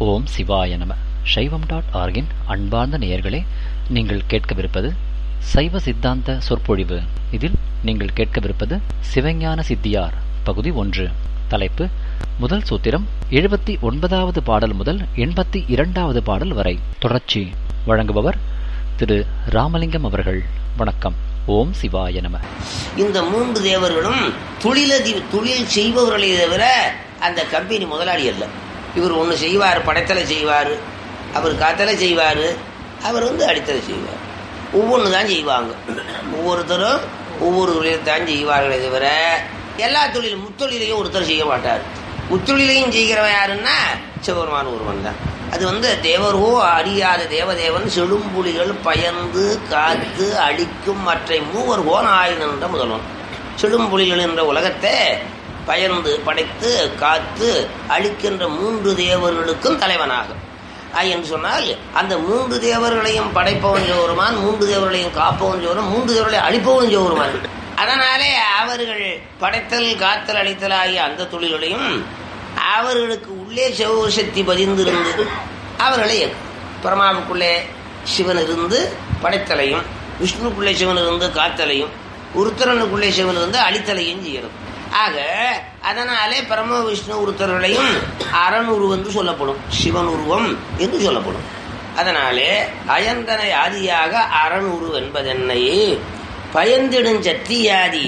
ஓம் சிவாய நம சைவம் டாட் ஆர்கின் அன்பார்ந்த நேயர்களே நீங்கள் கேட்கவிருப்பது சைவ சித்தாந்த சொற்பொழிவு இதில் நீங்கள் கேட்கவிருப்பது சிவஞான சித்தியார் பகுதி ஒன்று தலைப்பு முதல் சூத்திரம் எழுபத்தி ஒன்பதாவது பாடல் முதல் எண்பத்தி இரண்டாவது பாடல் வரை தொடர்ச்சி வழங்குபவர் திரு ராமலிங்கம் அவர்கள் வணக்கம் ஓம் சிவாய நம இந்த மூன்று தேவர்களும் தொழிலதி தொழில் செய்பவர்களே தவிர அந்த கம்பெனி முதலாளி அல்ல இவர் ஒன்று செய்வார் படைத்தலை செய்வார் அவர் காத்தலை செய்வார் அவர் வந்து அடித்தலை செய்வார் ஒவ்வொன்று தான் செய்வாங்க ஒவ்வொருத்தரும் ஒவ்வொரு தொழிலை தான் செய்வார்களே தவிர எல்லா தொழிலும் முத்தொழிலையும் ஒருத்தர் செய்ய மாட்டார் முத்தொழிலையும் செய்கிறவன் யாருன்னா சிவபெருமான ஒருவன் தான் அது வந்து தேவரோ அறியாத தேவதேவன் செழும்புலிகள் பயந்து காத்து அழிக்கும் மற்ற மூவர் கோனாயின் என்ற முதல்வன் செழும்புலிகள் என்ற உலகத்தை பயந்து படைத்து காத்து அழிக்கின்ற மூன்று தேவர்களுக்கும் தலைவனாகும் என்று சொன்னால் அந்த மூன்று தேவர்களையும் படைப்பவன் ஜோருமான் மூன்று தேவர்களையும் காப்பவன் ஜோரும் மூன்று தேவர்களை அழிப்பவன் ஜோருமான் அதனாலே அவர்கள் படைத்தல் காத்தல் அழித்தல் ஆகிய அந்த தொழில்களையும் அவர்களுக்கு உள்ளே சிவசக்தி பதிந்திருந்து அவர்களை பரமாவுக்குள்ளே சிவன் இருந்து படைத்தலையும் விஷ்ணுக்குள்ளே சிவன் இருந்து காத்தலையும் உருத்தரனுக்குள்ளே சிவன் இருந்து அழித்தலையும் செய்யறது ஆக அதனாலே பரம விஷ்ணு உருத்தர்களையும் அரண் உருவம் என்று சொல்லப்படும் சிவன் உருவம் என்று சொல்லப்படும் அதனாலே அயந்தனை ஆதியாக அரண் உரு என்பதென்னை பயந்திடும் சத்தியாதி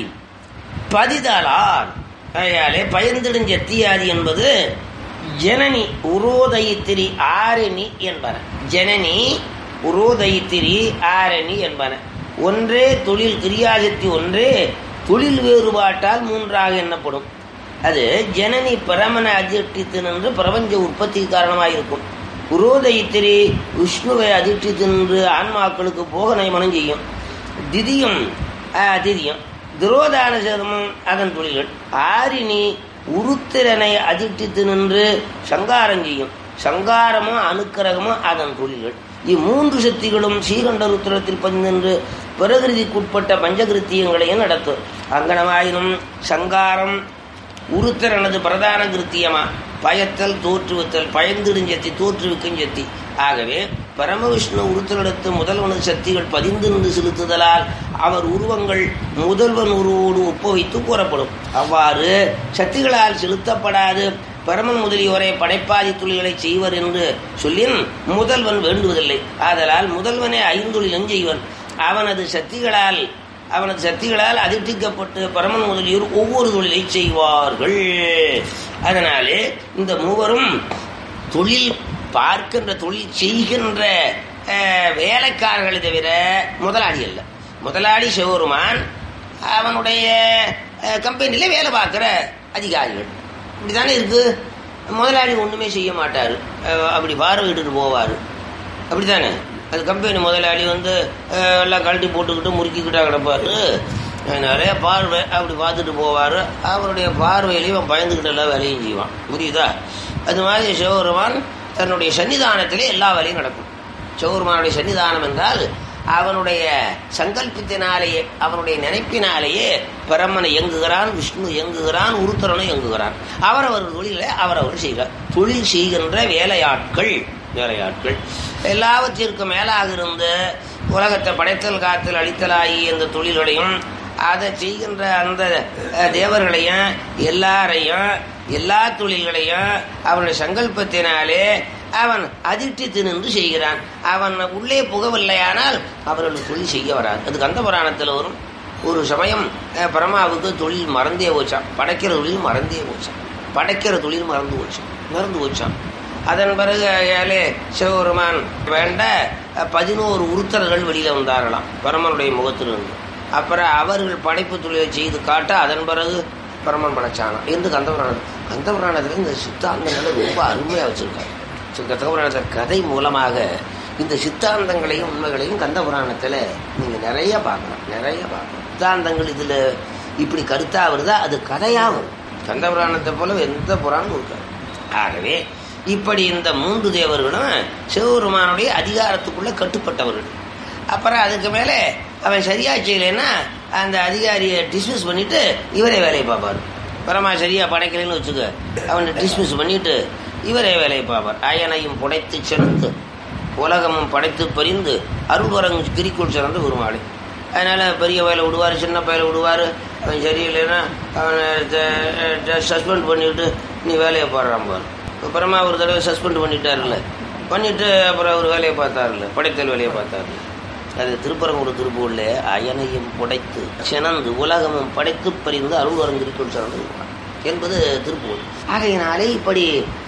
பதிதலால் ஆகையாலே பயந்திடும் சத்தியாதி என்பது ஜனனி உரோதயித்திரி ஆரணி என்பன ஜனனி உரோதயித்திரி ஆரணி என்பன ஒன்றே தொழில் கிரியாசக்தி ஒன்றே தொழில் வேறுபாட்டால் மூன்றாக எண்ணப்படும் அது ஜனனி பரமன அதிர்ஷ்டித்து நின்று பிரபஞ்ச உற்பத்தி காரணமாக இருக்கும் உரோதயித்திரி விஷ்ணுவை அதிர்ஷ்டித்து நின்று ஆன்மாக்களுக்கு போக நயமனம் செய்யும் திதியம் திதியம் துரோதான சேர்மம் அதன் தொழில்கள் ஆரினி உருத்திரனை அதிர்ஷ்டித்து நின்று சங்காரம் செய்யும் சங்காரமும் அணுக்கரகமும் அதன் தொழில்கள் இம்மூன்று சக்திகளும் ஸ்ரீகண்ட ருத்திரத்தில் பதினின்று பிரகிருதிக்குட்பட்ட பஞ்சகிருத்தியங்களையும் நடத்தும் அங்கனமாயினும் சங்காரம் உருத்தரனது பிரதான கிருத்தியமா பயத்தல் தோற்றுவித்தல் பயந்திடும் சக்தி தோற்றுவிக்கும் சக்தி ஆகவே பரமவிஷ்ணு உருத்தலிடத்து முதல்வனது சக்திகள் பதிந்து நின்று செலுத்துதலால் அவர் உருவங்கள் முதல்வன் உருவோடு ஒப்புவைத்து கூறப்படும் அவ்வாறு சக்திகளால் செலுத்தப்படாது பரமன் முதலியோரை படைப்பாதி தொழில்களை செய்வர் என்று சொல்லின் முதல்வன் வேண்டுவதில்லை ஆதலால் முதல்வனே ஐந்தொழிலும் செய்வன் அவனது சக்திகளால் அவனது சக்திகளால் அதிர்ஷ்டிக்கப்பட்டு பரமன் முதலியோர் ஒவ்வொரு தொழிலை செய்வார்கள் அதனாலே இந்த மூவரும் தொழில் பார்க்கின்ற தொழில் செய்கின்ற வேலைக்காரர்களை தவிர முதலாளி அல்ல முதலாளி சிவருமான் அவனுடைய கம்பெனியில் வேலை பார்க்குற அதிகாரிகள் இப்படிதானே இருக்கு முதலாளி ஒன்றுமே செய்ய மாட்டார் அப்படி பார்வையிட்டு போவார் அப்படித்தானே அது கம்பெனி முதலாளி வந்து எல்லாம் கழட்டி போட்டுக்கிட்டு முறுக்கிக்கிட்டா கிடப்பார் நிறைய பார்வை அப்படி பார்த்துட்டு போவார் அவருடைய பார்வையிலையும் அவன் பயந்துக்கிட்டு எல்லாம் வேலையும் செய்வான் புரியுதா அது மாதிரி சிவபெருமான் தன்னுடைய சன்னிதானத்திலே எல்லா வேலையும் நடக்கும் சிவபெருமானுடைய சன்னிதானம் என்றால் அவனுடைய சங்கல்பத்தினாலேயே அவனுடைய நினைப்பினாலேயே பரமனை இயங்குகிறான் விஷ்ணு இயங்குகிறான் உருத்தரனும் இயங்குகிறான் அவரவர் தொழிலை அவரவர் செய்கிறார் தொழில் செய்கின்ற வேலையாட்கள் வேலையாட்கள் எல்லாவற்றிற்கும் மேலாக இருந்து உலகத்தை படைத்தல் காத்தல் அழித்தலாகி இந்த தொழில்களையும் அதை செய்கின்ற அந்த தேவர்களையும் எல்லாரையும் எல்லா தொழில்களையும் அவனுடைய சங்கல்பத்தினாலே அவன் அதிர்ஷ்டித்து நின்று செய்கிறான் அவன் உள்ளே புகவில்லையானால் அவர்களுக்கு தொழில் செய்ய வராது அது கந்த புராணத்தில் வரும் ஒரு சமயம் பரமாவுக்கு தொழில் மறந்தே போச்சான் படைக்கிற தொழில் மறந்தே போச்சான் படைக்கிற தொழில் மறந்து போச்சான் மறந்து போச்சான் அதன் பிறகு ஏழே சிவபெருமான் வேண்ட பதினோரு உருத்தர்கள் வெளியில் வந்தார்களாம் பரமனுடைய முகத்திலிருந்து அப்புறம் அவர்கள் படைப்பு தொழிலை செய்து காட்ட அதன் பிறகு பரமன் படைச்சானான் என்று கந்தபுராணம் கந்தபுராணத்தில் இந்த சித்தாந்தங்களை ரொம்ப அருமையாக வச்சுருக்காங்க கந்தபுராணத்தில் கதை மூலமாக இந்த சித்தாந்தங்களையும் உண்மைகளையும் கந்தபுராணத்தில் நீங்கள் நிறைய பார்க்கலாம் நிறைய பார்க்கலாம் சித்தாந்தங்கள் இதில் இப்படி கருத்தாக வருதா அது கதையாக வரும் கந்தபுராணத்தை போல எந்த புராணமும் இருக்காது ஆகவே இப்படி இந்த மூன்று தேவர்களும் சிவபெருமானுடைய அதிகாரத்துக்குள்ள கட்டுப்பட்டவர்கள் அப்புறம் அதுக்கு மேலே அவன் சரியா செய்யலைன்னா அந்த அதிகாரியை டிஸ்மிஸ் பண்ணிட்டு இவரே வேலையை பார்ப்பார் பரமா சரியா படைக்கலைன்னு வச்சுக்க அவனை டிஸ்மிஸ் பண்ணிட்டு இவரே வேலையை பார்ப்பார் அயனையும் புடைத்து சிறந்து உலகமும் படைத்து பறிந்து அருள்வரங்கு கிரிக்குள் சிறந்து உருமாளி அதனால பெரிய வயலை விடுவார் சின்ன பையலை விடுவார் அவன் சரியில்லைன்னா அவனை சஸ்பெண்ட் பண்ணிவிட்டு நீ வேலையை பாடுறான் பாரு அப்புறமா ஒரு தடவை சஸ்பெண்ட் பண்ணிட்டாருல்ல பண்ணிட்டு அப்புறம் அவர் வேலையை பார்த்தாருல்ல படைத்தல் வேலையை பார்த்தாருல்ல அது திருப்பரங்குன்ற திருப்பூர்ல அயனையும் புடைத்து சினந்து உலகமும் படைத்து பறிந்து அருள்வரங்கிரிக்குள் சிறந்து உருமாளி என்பது திருப்பூர் ஆகையினாலே இப்படி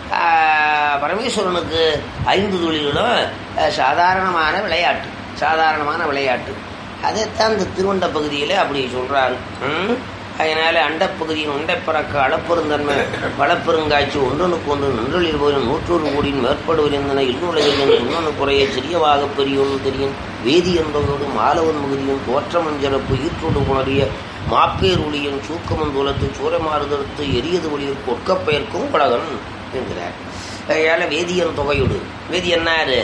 ஆஹ், பரமேஸ்வரனுக்கு ஐந்து தொழில்களும் ஆஹ், சாதாரணமான விளையாட்டு சாதாரணமான விளையாட்டு அதைத்தான் இந்த திருவண்ட பகுதியில் அப்படி சொல்றாரு ம்? அதனால அண்டப்பகுதியின் உண்டைப்பறக்க அளப்பெருந்தன்மை வளப்பெருங்காட்சி ஒன்றனுக்கு ஒன்று நின்றலில் போயினும் நூற்றொரு கோடியின் மேற்படுவரிந்தன இன்னுலகில் இன்னொன்று குறைய சிறியவாக பெரியோடு தெரியும் வேதி என்பதோடு மாலவன் பகுதியும் தோற்றமஞ்சலப்பு ஈற்றோடு உணரிய மாப்பேருளியின் சூக்கமன் தூலத்து சூரமாறுதற்கு எரியது ஒளியில் கொற்கப்பெயர்க்கும் உலகன் என்கிறார் அதனால வேதியன் தொகையோடு வேதியன்னாரு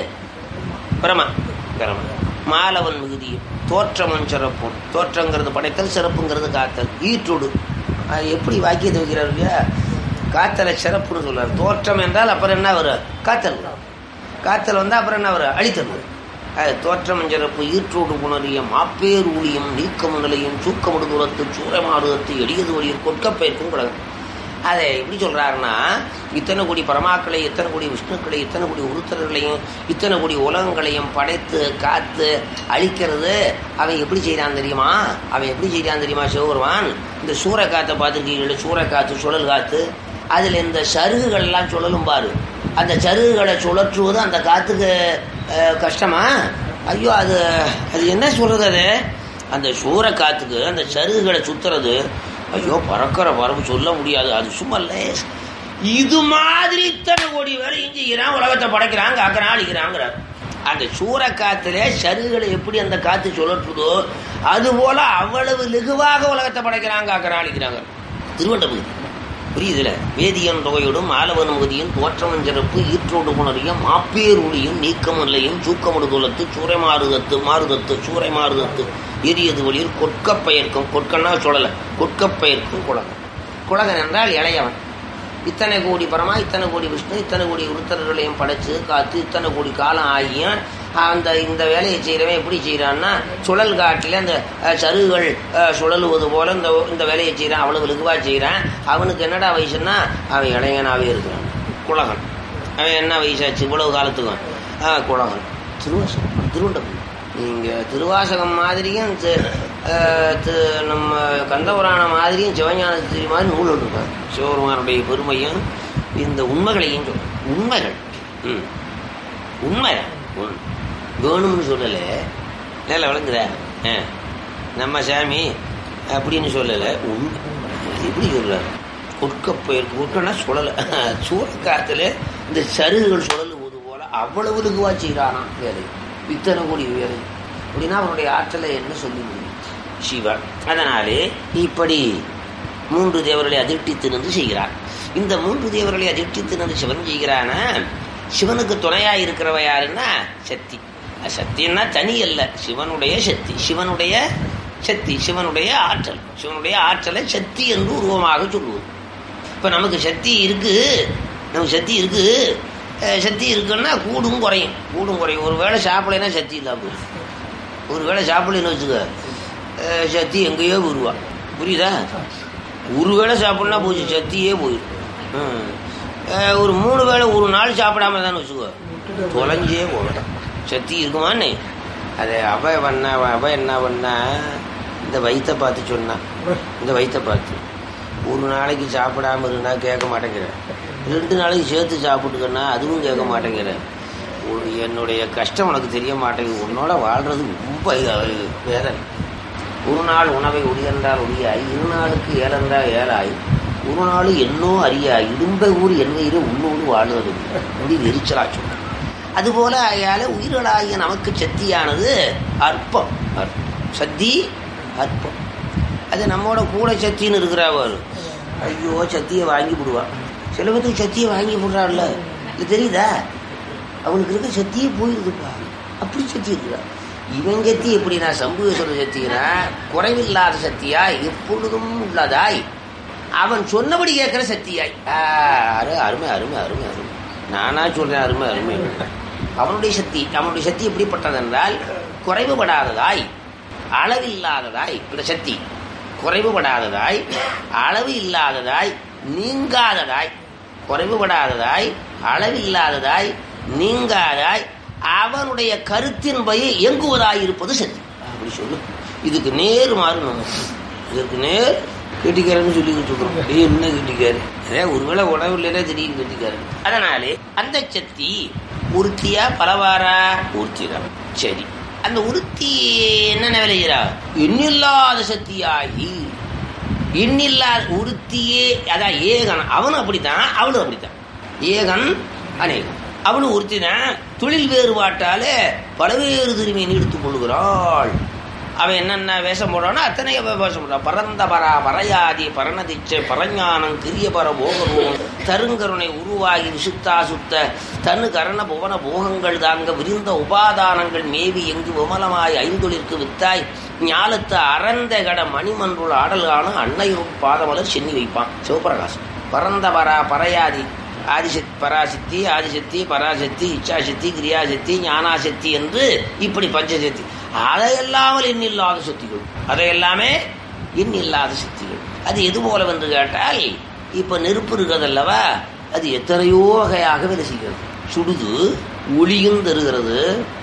பிரம பிரம மாலவன் மிகுதியும் தோற்றமும் சிறப்பும் தோற்றங்கிறது படைத்தல் சிறப்புங்கிறது காத்தல் ஈற்றோடு அது எப்படி வாக்கியத்தை வைக்கிறார் இல்லையா காத்தலை சிறப்புன்னு சொல்றார் தோற்றம் என்றால் அப்புறம் என்ன வரும் காத்தல் காத்தல் வந்தா அப்புறம் என்ன வரும் அழித்தல் வரும். அது தோற்றம் சிறப்பு ஈற்றோடு உணரிய மாப்பேர் ஊழியம் நீக்கம் நிலையும் சூக்கமுடு தூரத்து சூரமாடுதத்து எளியது வழியில் கொட்கப்பெயர்க்கும் குலகம் அதை எப்படி சொல்றாருன்னா இத்தனை கோடி பரமாக்களை இத்தனை கோடி விஷ்ணுக்களை இத்தனை கோடி உருத்தர்களையும் இத்தனை கோடி உலகங்களையும் படைத்து காத்து அழிக்கிறது அவன் எப்படி செய்கிறான் தெரியுமா அவன் எப்படி செய்கிறான் தெரியுமா சிவபெருமான் இந்த சூறைக்காத்தை பார்த்துருக்கீங்களே சூறைக்காத்து சுழல் காத்து அதில் இந்த சருகுகள்லாம் சுழலும் பாரு அந்த சருகுகளை சுழற்றுவது அந்த காத்துக்கு அஹ், கஷ்டமா ஐயோ அது அது என்ன சொல்றது அது அந்த சூறைக்காத்துக்கு அந்த சருகுகளை சுத்துறது ஐயோ பறக்கிற பறப்பு சொல்ல முடியாது அது சும்மா லேஸ் இது மாதிரி இத்தனை கோடி வேலையும் செய்கிறான் உலகத்தை படைக்கிறான் காக்கிறான் அழிக்கிறாங்கிறார் அந்த சூறக்காத்துல சருகுகளை எப்படி அந்த காத்து சுழற்றுதோ அது போல அவ்வளவு லெகுவாக உலகத்தை படைக்கிறான் காக்கிறான் அழிக்கிறாங்க திருவண்டபுரி புரியுதுல வேதியன் தொகையோடும் ஆலவன் முகதியும் தோற்றமன் சிறப்பு ஈற்றோடு புணரியும் மாப்பேர் ஒளியும் நீக்கம் இல்லையும் சூக்கமுடு துலத்து சூறை மாறுதத்து மாறுதத்து சூறை மாறுதத்து எரியது வழியில் கொட்கப்பெயர்க்கும் கொட்கன்னா சொல்லலை கொட்கப்பெயர்க்கும் குலகன் குலகன் என்றால் இளையவன் இத்தனை கோடி பரமா இத்தனை கோடி விஷ்ணு இத்தனை கோடி உருத்தர்களையும் படைச்சு காத்து இத்தனை கோடி காலம் ஆகியும் அந்த இந்த வேலையை செய்கிறவன் எப்படி செய்கிறான்னா சுழல் காட்டில் அந்த அஹ், சருகுகள் அஹ், சுழலுவது போல இந்த இந்த வேலையை செய்கிறான் அவ்வளவு லகுவாக செய்கிறான் அவனுக்கு என்னடா வயசுன்னா அவன் இளைஞனாகவே இருக்கிறான் குலகன் அவன் என்ன வயசாச்சு இவ்வளவு காலத்துக்கும் ஆ குலகன் திருவாசகம் திருவண்டபுரி நீங்கள் திருவாசகம் மாதிரியும் தி- அஹ், தி- நம்ம கந்தபுராணம் மாதிரியும் சிவஞானத்திரி மாதிரி நூல் இருக்கார் சிவபெருமானுடைய பெருமையும் இந்த உண்மைகளையும் சொல்லும் உண்மைகள் ம் உண்மை உண்- வேணும்னு சொல்லலை நல்லா விளங்குற ஆ நம்ம சாமி அப்படின்னு சொல்லலை உண்மை அது எப்படி சொல்றாரு கொட்கப்பயிர் கொட்டனா சுழலை சூறக்காத்துல இந்த சருகுகள் சுழலுவது போல அவ்வளவு லகுவா செய்கிறானா வேலை இத்தனை கோடி வேலை அப்படின்னா அவனுடைய ஆற்றலை என்ன சொல்லி முடியும் சிவா அதனாலே இப்படி மூன்று தேவர்களை அதிர்ட்டித்து நின்று செய்கிறார் இந்த மூன்று தேவர்களை அதிர்ட்டித்து நின்று சிவன் செய்கிறானா சிவனுக்கு துணையா இருக்கிறவ யாருன்னா சக்தி சக்தின்னா தனி அல்ல சிவனுடைய சக்தி சிவனுடைய சக்தி சிவனுடைய ஆற்றல் சிவனுடைய ஆற்றலை சக்தி என்று உருவமாக சொல்லுவது இப்ப நமக்கு சக்தி இருக்கு நமக்கு சக்தி இருக்கு அஹ் சக்தி இருக்குன்னா கூடும் குறையும் கூடும் குறையும் ஒரு வேளை சாப்பிடலைன்னா சக்தி இல்லாம போயிடும். ஒரு வேளை சாப்பிடலன்னு வச்சுக்க அஹ் சக்தி எங்கேயோ வருவா புரியுதா ஒரு வேளை சாப்பிடனா போச்சு சக்தியே போயிடும் ம். அஹ் ஒரு மூணு வேளை ஒரு நாள் சாப்பிடாம தானே வச்சுக்கோ தொலைஞ்சே போகலாம் சக்தி இருக்குமான்னு அதை அவ பண்ண அவ என்ன பண்ணா இந்த வயித்தை பார்த்து சொன்னான் இந்த வயித்தை பார்த்து ஒரு நாளைக்கு சாப்பிடாம இருந்தா கேட்க மாட்டேங்கிறேன் ரெண்டு நாளைக்கு சேர்த்து சாப்பிட்டுக்கன்னா அதுவும் கேட்க மாட்டேங்கிறேன் ஒரு என்னுடைய கஷ்டம் உனக்கு தெரிய மாட்டேங்குது உன்னோட வாழ்றது ரொம்ப இது- வேதனை ஒரு நாள் உணவை உரியன்றால் உரியாய் இரு நாளுக்கு ஏலன்றால் ஏலாய் ஒரு நாள் என்னோ அறியாய் இடும்பை ஊர் என்கையிலே உன்னோடு வாழுவது அப்படி எரிச்சலா சொன்னார் அதுபோல ஆகையால உயிர்களாகிய நமக்கு சக்தியானது அற்பம் அற்பம். சக்தி அற்பம் அது நம்மோட கூட சக்தின்னு இருக்கிறாவர் ஐயோ சக்தியை வாங்கி விடுவா சில பேருக்கு சக்தியை வாங்கி விடுறாள்ல இது தெரியுதா அவனுக்கு இருக்க சக்தியே போயிருதுப்பா அப்படி சக்தி இருக்குதா இவன் சக்தி எப்படின்னா சம்புவேஸ்வர சக்தினா குறைவில்லாத சக்தியாய் எப்பொழுதும் உள்ளதாய் அவன் சொன்னபடி கேட்கிற சக்தியாய் ஆ, அரு- அருமை அருமை அருமை அருமை நானா சொல்றேன் அருமை அருமை அவனுடைய சக்தி அவனுடைய சக்தி எப்படிப்பட்டது என்றால் குறைவுபடாததாய் அளவில்லாததாய் இந்த சக்தி குறைவுபடாததாய் அளவு இல்லாததாய் நீங்காததாய் குறைவுபடாததாய் அளவில்லாததாய் நீங்காதாய் அவனுடைய கருத்தின்படி இயங்குவதாய் இருப்பது சக்தி அப்படி சொல்லு இதுக்கு நேர் மாறணும் இதுக்கு நேர் கெட்டிக்காரன்னு சொல்லிக்கிட்டு இருக்கோம் டேய், என்ன கெட்டிக்காரு அதே ஒருவேளை உணவு இல்லைன்னா திடீர்னு கெட்டிக்காரு அதனாலே அந்த சக்தி உறுத்தியா பலவாரா உறுத்திதான் சரி அந்த உறுத்தி என்ன விளைகிறா எண்ணில்லாத சக்தியாகி எண்ணில்லாத உறுத்தியே அதான் ஏகன் அவனும் அப்படித்தான் அவளும் அப்படித்தான் ஏகன் அநேகன் அவளும் ஒருத்திதான் தொழில் வேறுபாட்டாலே பலவேறு திரும்பியை எடுத்துக் கொள்கிறாள் அவன் என்னென்ன வேஷம் போடுறானோ அத்தனை அவன் வேஷம் போடுறான் பரந்த பரா பரையாதி பரணதிச்சை பரஞானம் கிரிய பர போகரும் தருங்கருணை உருவாகி விசுத்தா சுத்த தனு கரண புவன போகங்கள் தாங்க விரிந்த உபாதானங்கள் மேவி எங்கு விமலமாய் ஐந்தொழிற்கு வித்தாய் ஞாலத்து அறந்த கட மணிமன்றுள் ஆடல் காணும் அன்னையும் பாதமலர் சென்னி வைப்பான் சிவபிரகாசம் பரந்த பரா பரையாதி ஆதிசக்தி பராசக்தி ஆதிசக்தி பராசக்தி இச்சாசக்தி கிரியாசக்தி ஞானாசக்தி என்று இப்படி பஞ்சசக்தி அதையல்லாமல் எண்ணில்லாத சக்திகள் அதையெல்லாமே எண்ணில்லாத சக்திகள் அது எது போல என்று கேட்டால் இப்ப நெருப்பு இருக்கிறது அல்லவா அது எத்தனையோ வகையாக வேலை செய்கிறது சுடுது ஒளியும் தருகிறது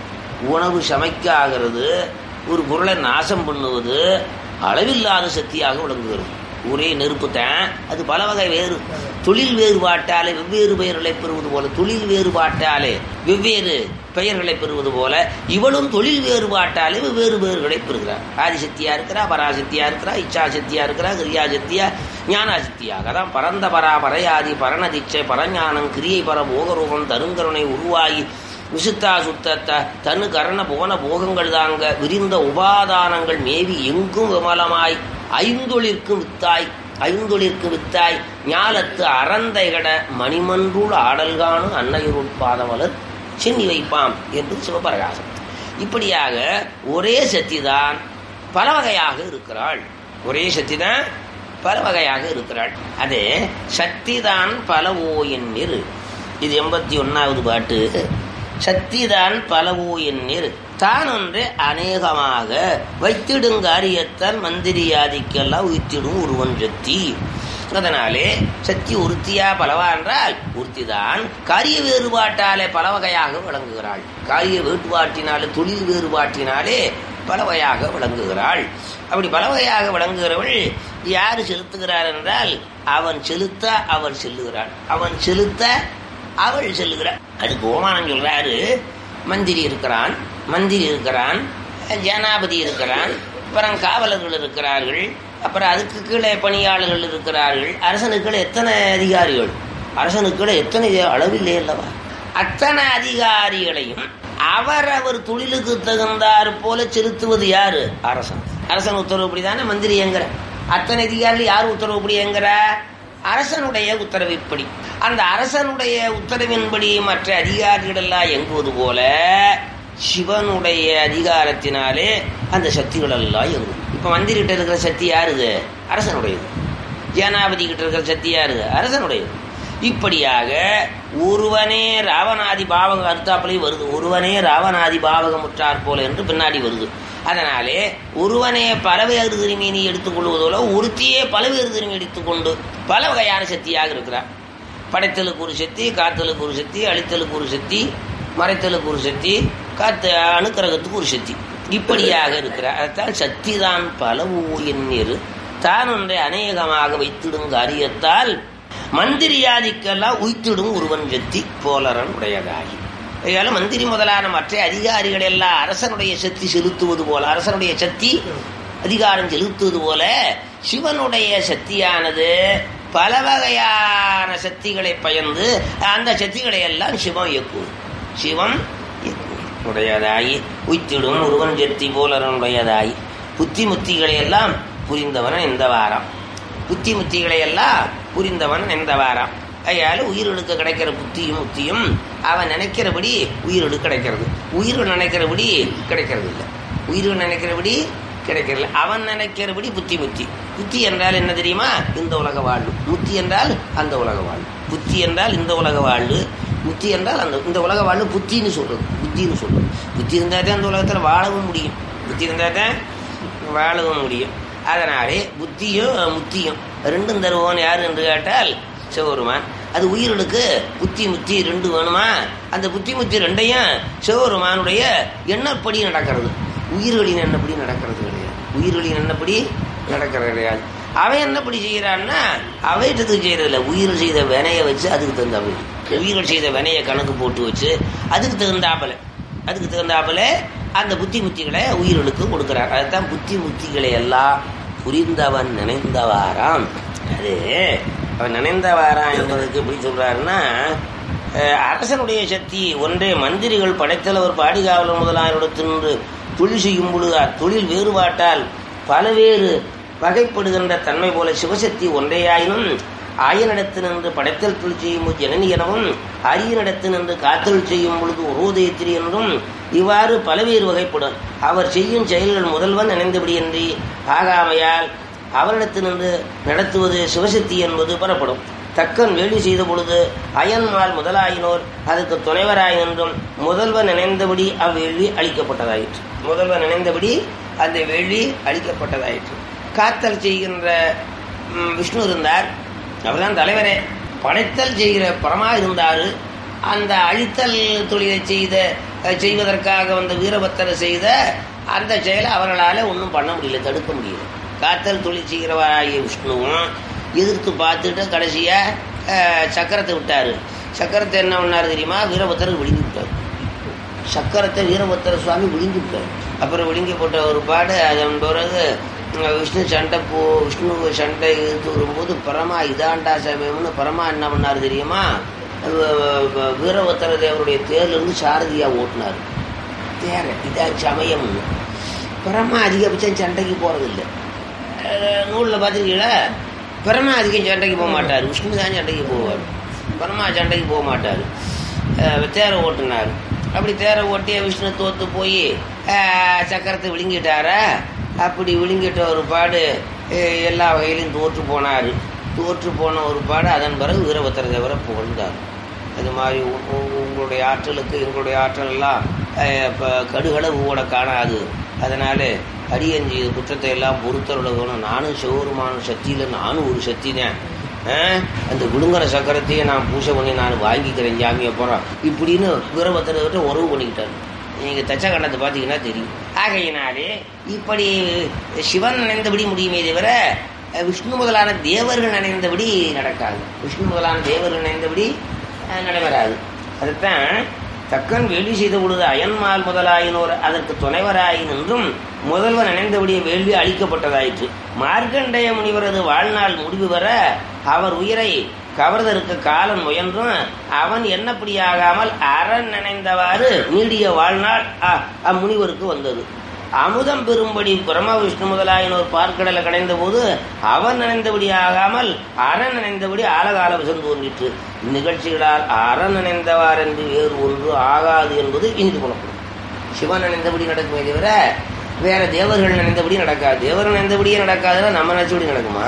உணவு சமைக்க ஆகிறது ஒரு பொருளை நாசம் பண்ணுவது அளவில்லாத சக்தியாக விளங்குகிறது ஒரே நெருப்பு தான் அது பல வகை வேறு தொழில் வேறுபாட்டாலே வெவ்வேறு பெயர்களை பெறுவது போல தொழில் வேறுபாட்டாலே வெவ்வேறு பெயர்களை பெறுவது போல இவளும் தொழில் வேறுபாட்டாலே வெவ்வேறு பெயர்களை பெறுகிறார் ஆதிசக்தியா இருக்கிறா பராசக்தியா இருக்கிறா இச்சாசக்தியா இருக்கிறா கிரியாசக்தியா ஞானாசக்தியாக அதான் பரந்த பரா பரையாதி பரணதிச்சை பரஞானம் கிரியை பர போகரூபம் தருங்கருணை உருவாகி விசுத்தா சுத்தத்த தனு கரண புவன போகங்கள் தாங்க விரிந்த உபாதானங்கள் மேவி எங்கும் விமலமாய் ஐந்தொழிற்கு வித்தாய் ஐந்தொழிற்கு வித்தாய் ஞாலத்து அறந்தைகட மணிமன்றுள் ஆடல் காணும் அன்னையருள் பாதமலர் சென்னி வைப்பாம் என்று சிவபிரகாசம் இப்படியாக ஒரே சக்திதான் பல வகையாக இருக்கிறாள் ஒரே சக்திதான் பல வகையாக இருக்கிறாள் அது சக்திதான் பலவோ எண்ணிரு இது எண்பத்தி ஒன்னாவது பாட்டு சக்திதான் பலவோ எண்ணிர் தான் ஒன்று அநேகமாக வைத்திடுங்க அரியத்தான் மந்திரியாதிக்கெல்லாம் உயிர்த்திடும் ஒருவன் சக்தி அதனாலே சக்தி உறுத்தியா பலவா என்றால் உறுத்திதான் காரிய வேறுபாட்டாலே பல வகையாக விளங்குகிறாள் காரிய வேறுபாட்டினாலே தொழில் வேறுபாட்டினாலே பல வகையாக விளங்குகிறாள் அப்படி பல வகையாக விளங்குகிறவள் யாரு செலுத்துகிறார் என்றால் அவன் செலுத்த அவள் செல்லுகிறாள் அவன் செலுத்த அவள் செல்லுகிறாள் அதுக்கு ஓமானம் சொல்றாரு மந்திரி இருக்கிறான் மந்திரி இருக்கிறான் ஜனாபதி இருக்கிறான் அப்புறம் காவலர்கள் இருக்கிறார்கள் அப்புறம் அதுக்கு கீழே பணியாளர்கள் இருக்கிறார்கள் அரசனுக்கு எத்தனை அதிகாரிகள் அரசனுக்கு எத்தனை அளவில்லை அல்லவா அத்தனை அதிகாரிகளையும் அவர் அவர் தொழிலுக்கு தகுந்தார் போல செலுத்துவது யாரு அரசன் அரசன் உத்தரவுப்படி தானே மந்திரி என்கிற அத்தனை அதிகாரிகள் யார் உத்தரவுப்படி என்கிற அரசனுடைய உத்தரவின்படி அந்த அரசனுடைய உத்தரவின்படி மற்ற அதிகாரிகள் எல்லாம் இயங்குவது போல சிவனுடைய அதிகாரத்தினாலே அந்த சக்திகள் எல்லாம் இயங்கும் இப்ப மந்திரி கிட்ட இருக்கிற சக்தி யாருது அரசனுடையது ஜனாபதி கிட்ட இருக்கிற சக்தி யாருது அரசனுடையது இப்படியாக ஒருவனே ராவணாதி பாவகம் அறுத்தாப்புலையும் வருது ஒருவனே ராவணாதி பாவகம் முற்றார் போல என்று பின்னாடி வருது அதனாலே ஒருவனே பலவேறு திருமீனி எடுத்துக்கொள்வதோல ஒருத்தியே பலவேறு திரும்பி எடுத்துக்கொண்டு பல வகையான சக்தியாக இருக்கிறார் படைத்தலுக்கு ஒரு சக்தி காத்தலுக்கு ஒரு சக்தி அழித்தலுக்கு ஒரு சக்தி மறைத்தலுக்கு ஒரு சக்தி காத்து அணுக்கரகத்துக்கு ஒரு சக்தி இப்படியாக இருக்கிறார் அதான் சக்தி தான் பலவோ எண்ணிரு தான் ஒன்றை அநேகமாக வைத்திடும் காரியத்தால் மந்திரியாதிக்கெல்லாம் உய்த்திடும் ஒருவன் சக்தி போலரன் உடையதாகி இதனால மந்திரி முதலான மற்ற அதிகாரிகள் எல்லாம் அரசனுடைய சக்தி செலுத்துவது போல அரசனுடைய சக்தி அதிகாரம் செலுத்துவது போல சிவனுடைய சக்தியானது பல வகையான சக்திகளை பயந்து அந்த சக்திகளை எல்லாம் சிவம் இயக்குவது சிவம் உடையதாயி உய்த்திடும் ஒருவன் சக்தி போலரனுடையதாயி புத்தி முத்திகளை எல்லாம் புரிந்தவன் இந்த வாரம் புத்தி முத்திகளை எல்லாம் புரிந்தவன் இந்த வாரம் அதால உயிர்களுக்கு கிடைக்கிற புத்தியும் முத்தியும் அவன் நினைக்கிறபடி உயிர்களுக்கு கிடைக்கிறது உயிர்கள் நினைக்கிறபடி கிடைக்கிறது இல்லை உயிர்கள் நினைக்கிறபடி கிடைக்கிறது அவன் நினைக்கிறபடி புத்தி முத்தி புத்தி என்றால் என்ன தெரியுமா இந்த உலக வாழ்வு முத்தி என்றால் அந்த உலக வாழ்வு புத்தி என்றால் இந்த உலக வாழ்வு புத்தி என்றால் அந்த இந்த உலக வாழ்வு புத்தின்னு சொல்றது புத்தின்னு சொல்றது புத்தி இருந்தால் தான் அந்த உலகத்தில் வாழவும் முடியும் புத்தி இருந்தால் தான் வாழவும் முடியும் அதனாலே புத்தியும் முத்தியும் ரெண்டும் தருவோம் யார் என்று கேட்டால் சிவபெருமான் அது உயிர்களுக்கு புத்தி முத்தி ரெண்டு வேணுமா அந்த புத்தி முத்தி ரெண்டையும் சிவபெருமானுடைய எண்ணப்படி நடக்கிறது உயிர்களின் எண்ணப்படி நடக்கிறது கிடையாது உயிர்களின் எண்ணப்படி நடக்கிறது கிடையாது அவன் என்னப்படி செய்யறான்னா அவைட்டத்துக்கு செய்யறதில்ல உயிர் செய்த வினையை வச்சு அதுக்கு தகுந்தாப்புல உயிர்கள் செய்த வினையை கணக்கு போட்டு வச்சு அதுக்கு தகுந்தாப்புல அதுக்கு தகுந்தாப்புல அந்த புத்தி முத்திகளை உயிர்களுக்கு கொடுக்கிறார் அதுதான் புத்தி முத்திகளை எல்லாம் புரிந்தவன் நினைந்தவாராம் அது அவன் நினைந்தவாராம் என்பதற்கு எப்படி சொல்றாருன்னா அஹ், அரசனுடைய சக்தி ஒன்றே மந்திரிகள் படைத்தலைவர் பாடிகாவலர் முதலாயிரத்தின்று தொழில் செய்யும் பொழுது அத்தொழில் வேறுபாட்டால் பலவேறு வகைப்படுகின்ற தன்மை போல சிவசக்தி ஒன்றையாயினும் ஆயனிடத்து நின்று படைத்தல் தொழில் செய்யும் போது ஜனனி எனவும் அரியனிடத்து நின்று காத்தல் செய்யும் பொழுது உரோதயத்திரி என்றும் இவ்வாறு பலவேறு வகைப்படும் அவர் செய்யும் செயல்கள் முதல்வன் நினைந்தபடியின்றி ஆகாமையால் அவரிடத்து நின்று நடத்துவது சிவசக்தி என்பது பெறப்படும் தக்கன் வேலி செய்த பொழுது அயன்மால் முதலாயினோர் அதுக்கு துணைவராய் என்றும் முதல்வன் நினைந்தபடி அவ்வேள்வி அளிக்கப்பட்டதாயிற்று முதல்வன் நினைந்தபடி அந்த வேள்வி அளிக்கப்பட்டதாயிற்று காத்தல் செய்கின்ற ம், விஷ்ணு இருந்தார் அவர்தான் தலைவரே படைத்தல் செய்கிற பரமா இருந்தாரு அந்த அழித்தல் தொழிலை செய்த அஹ், செய்வதற்காக வந்த வீரபத்தரை செய்த அந்த செயலை அவர்களால ஒன்றும் பண்ண முடியல தடுக்க முடியல காத்தல் தொழில் செய்கிறவராகிய விஷ்ணுவும் எதிர்த்து பார்த்துட்டு கடைசியா அஹ், சக்கரத்தை விட்டாரு சக்கரத்தை என்ன பண்ணாரு தெரியுமா வீரபத்தருக்கு விழுங்கி விட்டார் சக்கரத்தை வீரபத்திர சுவாமி விழுங்கி விட்டார் அப்புறம் விழுங்கி போட்ட ஒரு பாடு அதன் பிறகு அஹ், விஷ்ணு சண்டை போ விஷ்ணு சண்டை இழுத்து வரும்போது பரமா இதாண்டா சமயம்னு பரமா என்ன பண்ணாரு தெரியுமா அஹ், வ- வீரபத்திர தேவருடைய தேர்ல இருந்து சாரதியா ஓட்டினார் தேர இதா சமயம்னு பரமா அதிகபட்சம் சண்டைக்கு போறதில்லை நூலில் பார்த்துருக்கீங்களா பரமா அதிகம் சண்டைக்கு போக மாட்டார் விஷ்ணு தான் சண்டைக்கு போவார் பரமா சண்டைக்கு போக மாட்டார் தேரை ஓட்டினார் அப்படி தேரை ஓட்டி விஷ்ணு தோத்து போய் சக்கரத்தை விழுங்கிட்டாரா அப்படி விழுங்கிட்ட ஒரு பாடு அஹ், எல்லா வகையிலும் தோற்று போனார் தோற்று போன ஒரு பாடு அதன் பிறகு வீரபத்திர தேவரை புகழ்ந்தார் அது மாதிரி உ- உ- உங்களுடைய ஆற்றலுக்கு எங்களுடைய ஆற்றல் எல்லாம் அஹ், இப்ப கடுகளவு கூட காணாது அதனால அடியன் செய்த குற்றத்தை எல்லாம் பொறுத்தருள வேணும் நானும் சிவருமான சக்தியில் நானும் ஒரு சக்தி தான் அந்த விழுங்குற சக்கரத்தையே நான் பூஜை பண்ணி நான் வாங்கிக்கிறேன் ஜாமியை போகிறோம் இப்படின்னு வீரபத்திரத்தை உறவு பண்ணிக்கிட்டாரு நீங்கள் தச்ச கண்டத்தை பார்த்தீங்கன்னா தெரியும் ஆகையினாலே இப்படி சிவன் நினைந்தபடி முடியுமே தவிர அஹ், விஷ்ணு முதலான தேவர்கள் நினைந்தபடி நடக்காது விஷ்ணு முதலான தேவர்கள் நினைந்தபடி அஹ், நடைபெறாது அதுதான் தக்கன் வேள்வி செய்த பொழுது அயன்மால் முதலாயினோர் அதற்கு துணைவராய் நின்றும் முதல்வன் நினைந்தபடியே வேள்வி அளிக்கப்பட்டதாயிற்று மார்க்கண்டேய முனிவரது வாழ்நாள் முடிவு வர அவர் உயிரை கவர்தற்கு காலன் முயன்றும் அவன் எண்ணப்படியாகாமல் அரண் நினைந்தவாறு நீடிய வாழ்நாள் அ- அம்முனிவருக்கு வந்தது அமுதம் பெறும்படி பிரம்ம விஷ்ணு முதலாயினோர் பார்க்கடலை கடைந்த போது அவன் நினைந்தபடி ஆகாமல் அரண் நினைந்தபடி ஆலகால விஷம் தோன்றிற்று இந்நிகழ்ச்சிகளால் அரண் நினைந்தவார் என்று வேறு ஒன்று ஆகாது என்பது இனிது புலப்படும் சிவன் நினைந்தபடி நடக்குமே தவிர வேற தேவர்கள் நினைந்தபடி நடக்காது தேவர்கள் நினைந்தபடியே நடக்காதுன்னா நம்ம நினைச்சபடி நடக்குமா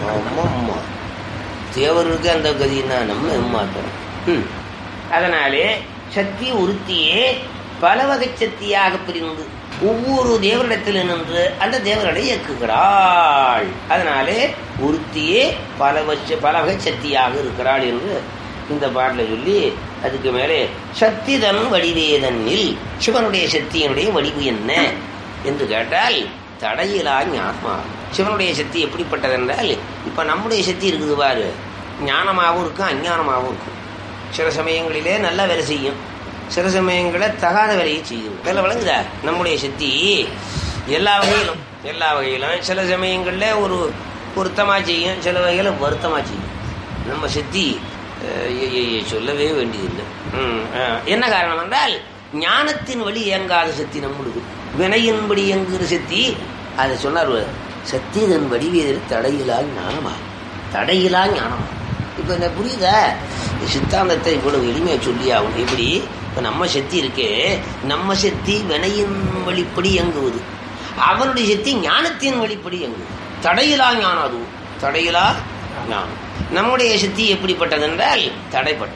ஆமா தேவர்களுக்கு அந்த கதின்னா நம்ம ஏமாத்துறோம் ம். அதனாலே சக்தி ஒருத்தியே பல வகை சக்தியாக பிரிந்து ஒவ்வொரு தேவரிடத்தில் நின்று அந்த தேவர்களை இயக்குகிறாள் அதனாலே ஒருத்தியே பல வச்ச பல வகை சக்தியாக இருக்கிறாள் என்று இந்த பாட்டில் சொல்லி அதுக்கு மேலே சக்திதன் வடிவேதனில் சிவனுடைய சக்தியினுடைய வடிவு என்ன என்று கேட்டால் தடையிலா ஞானமா சிவனுடைய சக்தி எப்படிப்பட்டது என்றால் இப்ப நம்முடைய சக்தி இருக்குது பாரு ஞானமாகவும் இருக்கும் அஞ்ஞானமாகவும் இருக்கும் சில சமயங்களிலே நல்ல வேலை செய்யும் சில சமயங்களில் தகாத வேலையை செய்யும் வேலை விளங்குதா நம்முடைய சக்தி எல்லா வகையிலும் எல்லா வகையிலும் சில சமயங்களில் ஒரு பொருத்தமாக செய்யும் சில வகையில் வருத்தமாக செய்யும் நம்ம சக்தி அஹ், ஐய, ஐய, சொல்லவே வேண்டியதில்லை ம், அஹ், என்ன காரணம் என்றால் ஞானத்தின் வழி இயங்காத சக்தி நம்மளுக்கு வினையின்படி இயங்குகிற சக்தி அதை சொன்னார் அவர். சக்திதன் வடிவேதில் தடையிலா ஞானமா தடையிலா ஞானமா இப்போ இந்த புரியுதா இந்த சித்தாந்தத்தை இவ்வளவு எளிமையாக சொல்லி ஆகணும் எப்படி இப்போ நம்ம சக்தி இருக்கே நம்ம சக்தி வினையின் வழிப்படி இயங்குவது அவனுடைய சக்தி ஞானத்தின் வழிப்படி இயங்குவது தடையிலா ஞானம் அதுவும் தடையிலா ஞானம் நம்முடைய சக்தி எப்படிப்பட்டது என்றால் தடைப்பட்டது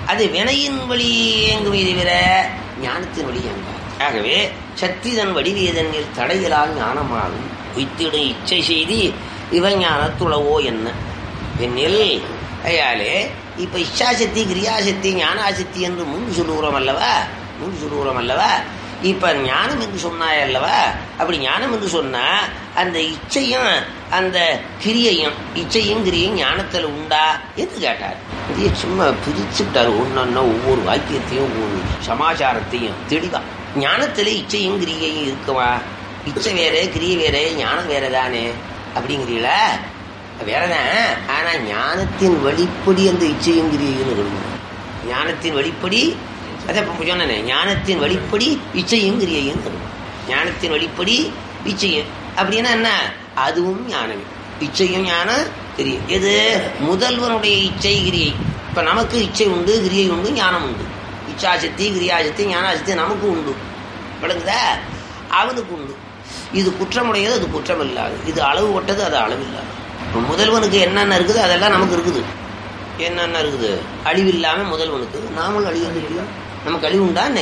அது வினையின் வழி இயங்குமே தவிர ஞானத்தின் வழி இயங்காது ஆகவே சக்திதன் வடிவேதனில் தடையிலால் ஞானமாகும் உய்த்திடும் இச்சை செய்தி இவன் ஞானத்துளவோ என்ன என்னில் ஐயாலே இப்ப இச்சாசக்தி கிரியாசக்தி ஞானாசக்தி என்று முன் சொல்லுகிறோம் அல்லவா முன் சொல்லுகிறோம் அல்லவா இப்ப ஞானம் என்று சொன்னாய் அல்லவா அப்படி ஞானம் என்று சொன்னா அந்த இச்சையும் அந்த கிரியையும் இச்சையும் கிரியையும் ஞானத்துல உண்டா என்று கேட்டார் இதையே சும்மா பிரிச்சுட்டார் ஒன்னொன்னா ஒவ்வொரு வாக்கியத்தையும் ஒவ்வொரு சமாச்சாரத்தையும் தெளிவா ஞானத்துல இச்சையும் கிரியையும் இருக்குமா இச்சை வேற கிரிய வேற ஞானம் வேற தானே அப்படிங்கிறீங்களா வேறதான் ஆனா ஞானத்தின் வழிப்படி அந்த இச்சையும் கிரியையும் இருக்கணும் ஞானத்தின் வழிப்படி அதை இப்ப சொன்னேனே ஞானத்தின் வழிப்படி இச்சையும் கிரியையும் இருக்கணும் ஞானத்தின் வழிப்படி இச்சையும் அப்படின்னா என்ன அதுவும் ஞானமே இச்சையும் ஞானம் கிரியை எது முதல்வனுடைய இச்சை கிரியை இப்ப நமக்கு இச்சை உண்டு கிரியை உண்டு ஞானம் உண்டு இச்சாசக்தி கிரியாசக்தி ஞானாசக்தி நமக்கு உண்டு விளங்குதா அவனுக்கு உண்டு இது குற்றமுடையது அது குற்றம் இல்லாது இது அளவு பட்டது அது அளவு இல்லாது இப்ப முதல்வனுக்கு என்னென்ன இருக்குது அதெல்லாம் நமக்கு இருக்குது என்னென்ன இருக்குது அழிவில்லாம முதல்வனுக்கு நாமளும் அழிவது இல்லையா நமக்கு அழிவு உண்டானே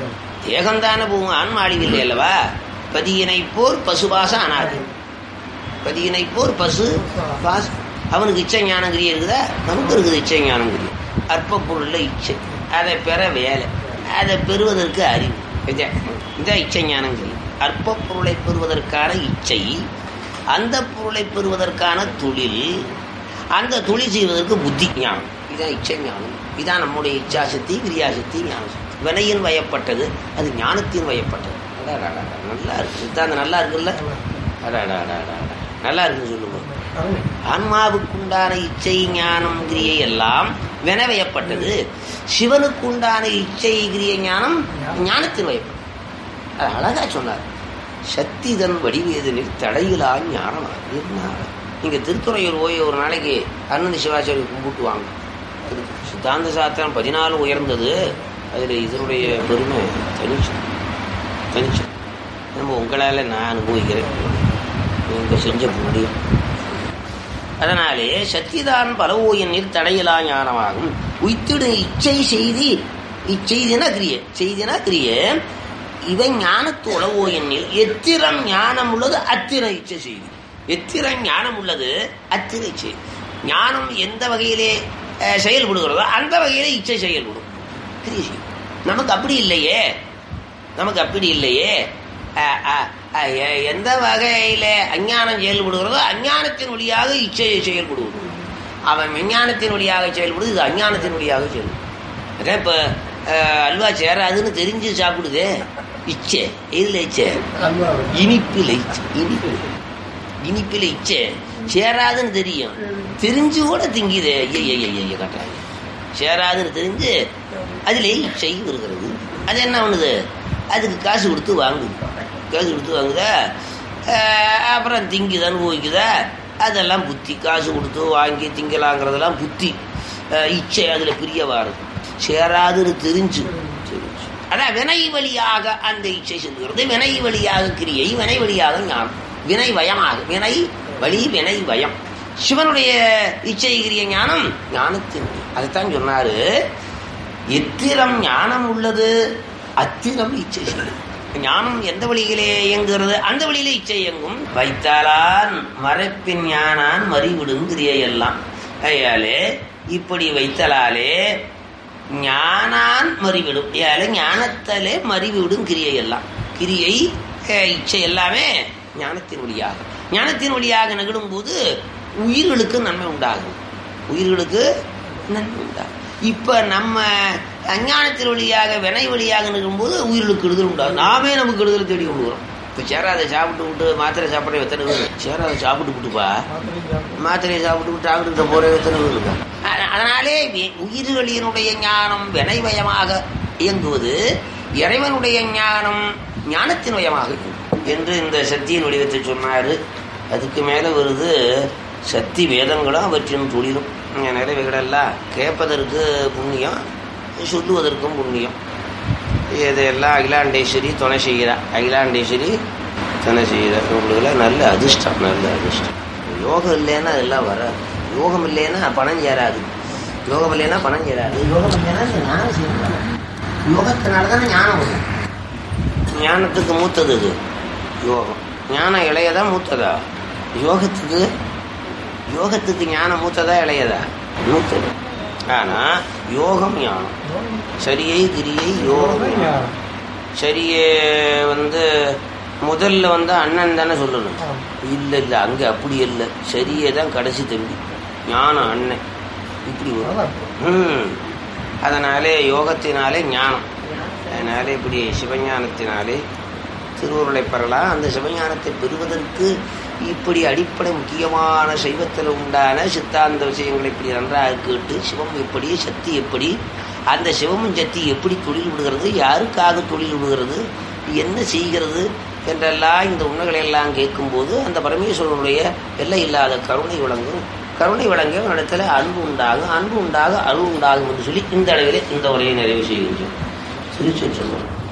தேகந்தான போகும் ஆன்மா அழிவில்லை அல்லவா பதியினை போர் பசுபாச அனாது பதியினை போர் பசு பாச அவனுக்கு இச்சை ஞானங்கிரி இருக்குதா நமக்கு இருக்குது இச்சை ஞானங்கிரி அற்ப பொருள்ல இச்சை அதை பெற வேலை அதை பெறுவதற்கு அறிவு இதான் இதான் இச்சை ஞானங்கிரி அற்ப பொருளை பெறுவதற்கான இச்சை அந்த பொருளை பெறுவதற்கான தொழில் அந்த தொழில் செய்வதற்கு புத்தி ஞானம் இதான் இச்சை ஞானம் இதான் நம்முடைய இச்சாசக்தி கிரியாசக்தி ஞானசக்தி வினையின் வயப்பட்டது அது ஞானத்தின் வயப்பட்டது அடாடாடா, நல்லா இருக்கு சித்தாந்த நல்லா இருக்குல்ல அடாடாடாடா. நல்லா இருக்குன்னு சொல்லுங்க ஆன்மாவுக்குண்டான இச்சை ஞானம் கிரியை எல்லாம் வினவயப்பட்டது சிவனுக்குண்டான இச்சை கிரிய ஞானம் ஞானத்தின் வயப்பட்டது அது அழகா சொன்னார் சக்திதன் வடிவேதனில் தடையிலா ஞானம் என்ன நீங்க திருத்துறையூர் ஓய் ஒரு நாளைக்கு அருணந்தி சிவாச்சாரி கும்பிட்டு வாங்க திரு- சித்தாந்த சாத்திரம் பதினாலு உயர்ந்தது அதுல இதனுடைய பெருமை தனிச்சு தனிச்சு நம்ம உங்களால நான் அனுபவிக்கிறேன் நீங்க செஞ்ச முடியும் அதனாலே சக்திதான் பலவோ எண்ணில் தடையிலா ஞானமாகும் உய்த்திடும் இச்சை செய்தி இச்செய்தினா கிரிய செய்தினா கிரிய இவன் ஞானத்து உளவோ எண்ணில் எத்திரம் ஞானம் உள்ளது அத்திர இச்சை செய்தி எத்திரம் ஞானம் உள்ளது அத்திர இச்சை ஞானம் எந்த வகையிலே அஹ், செயல்படுகிறதோ அந்த வகையிலே இச்சை செயல்படும் கிரிய செய்யும் நமக்கு அப்படி இல்லையே நமக்கு அப்படி இல்லையே அஹ், அஹ், அஹ், எ- எந்த வகையில அஞ்ஞானம் செயல்படுகிறதோ அஞ்ஞானத்தின் வழியாக இச்சை செயல்படுவது அவன் விஞ்ஞானத்தின் வழியாக செயல்படுது இது அஞ்ஞானத்தின் வழியாக செயல்படும் அதான் இப்ப அஹ், அல்வா சேராதுன்னு தெரிஞ்சு சாப்பிடுதே இச்சை எதுல இச்சை இனிப்பில் இச்சை இனிப்பு இனிப்பில் இச்சை சேராதுன்னு தெரியும் தெரிஞ்சு கூட திங்குது ஐய ஐய கட்டுறாங்க சேராதுன்னு தெரிஞ்சு அதிலே இச்சை இருக்கிறது அது என்ன பண்ணுது அதுக்கு காசு கொடுத்து வாங்குது காசு கொடுத்து வாங்குதா அஹ் அப்புறம் திங்குது அனுபவிக்குதா அதெல்லாம் புத்தி காசு கொடுத்து வாங்கி திங்கலாங்கிறதெல்லாம் புத்தி அஹ் இச்சை அதில் பிரியவா இருக்கும் சேராதுன்னு தெரிஞ்சு தெரிஞ்சு அதான் வினை வழியாக அந்த இச்சை செல்கிறது வினை வழியாக கிரியை வினை வழியாக ஞானம் வினை வயமாக வினை வழி வினை வயம் சிவனுடைய இச்சை கிரிய ஞானம் ஞானத்தின் வழி. அதைத்தான் சொன்னாரு எத்திரம் ஞானம் உள்ளது அத்திரம் இச்சை செய்யும் ஞானம் எந்த வழியிலே இயங்குகிறது அந்த வழியிலே இச்சை இயங்கும் வைத்தாலான் மறைப்பின் ஞானான் மறிவிடும் கிரியையெல்லாம் ஐயாலே இப்படி வைத்தலாலே ஞானான் மறிவிடும் ஏழை ஞானத்தாலே மறிவிடும் கிரியை எல்லாம் கிரியை அஹ், இச்சை எல்லாமே ஞானத்தின் வழியாக ஞானத்தின் வழியாக நகடும் போது உயிர்களுக்கு நன்மை உண்டாகும் உயிர்களுக்கு நன்மை உண்டாகும் இப்ப நம்ம அஞ்ஞானத்தின் வழியாக வினை வழியாக நிற்கும்போது உயிர்களுக்கு கெடுதல் உண்டாகும் நாமே நமக்கு கெடுதல் தேடி கொண்டுகிறோம் இப்ப சேராத சாப்பிட்டு விட்டு மாத்திரை சாப்பிட எத்தனை பேர் சேராத சாப்பிட்டு விட்டுப்பா மாத்திரையை சாப்பிட்டு டாக்டர் கிட்ட போற எத்தனை பேர் இருக்கா அ- அதனாலே வி- உயிர்களினுடைய ஞானம் வினைவயமாக இயங்குவது இறைவனுடைய ஞானம் ஞானத்தின் வயமாக இயங்கும் என்று இந்த சக்தியின் வடிவத்தை சொன்னாரு அதுக்கு மேல வருது சக்தி வேதங்களும் அவற்றின் தொழிலும் இங்க நிறைவுகளெல்லாம் கேட்பதற்கு புண்ணியம் சொல்லுவதற்கும் புண்ணியம் இதையெல்லாம் அகிலாண்டேஸ்வரி துணை செய்கிறா அகிலாண்டேஸ்வரி துணை செய்கிறா உங்களுக்குலாம் நல்ல அதிர்ஷ்டம் நல்ல அதிர்ஷ்டம் யோகம் இல்லைன்னா அதெல்லாம் வராது யோகம் இல்லைன்னா பணம் சேராது யோகம் இல்லைன்னா பணம் செய்யறாரு யோகம் இல்லைன்னா ஞானம் செய்யறாரு யோகத்தினால தானே ஞானம் வரும் ஞானத்துக்கு மூத்தது இது யோகம் ஞானம் இளையதா மூத்ததா யோகத்துக்கு யோகத்துக்கு ஞானம் மூத்ததா இளையதா மூத்தது ஆனா யோகம் ஞானம் சரியை கிரியை யோகம் ஞானம் சரியே வந்து முதல்ல வந்து அண்ணன் தானே சொல்லணும் இல்ல இல்ல அங்க அப்படி இல்லை சரியே தான் கடைசி தம்பி ஞானம் அண்ணன் இப்படி வரும் ம் அதனாலே யோகத்தினாலே ஞானம் அதனாலே இப்படி சிவஞானத்தினாலே திருவுருளை பெறலாம் அந்த சிவஞானத்தை பெறுவதற்கு இப்படி அடிப்படை முக்கியமான சைவத்தில் உண்டான சித்தாந்த விஷயங்களை இப்படி நன்றாக கேட்டு சிவம் எப்படி சக்தி எப்படி அந்த சிவமும் சக்தி எப்படி தொழில் விடுகிறது யாருக்காக தொழில் விடுகிறது என்ன செய்கிறது என்றெல்லாம் இந்த உண்மைகளை எல்லாம் கேட்கும்போது அந்த பரமேஸ்வரனுடைய எல்லை இல்லாத கருணை விளங்கும் கருணை விளங்க இடத்துல அன்பு உண்டாகும் அன்பு உண்டாக அருள் உண்டாகும் என்று சொல்லி இந்த அளவிலே இந்த உரையை நிறைவு செய்கின்றோம் திருச்சி சொல்லுவோம்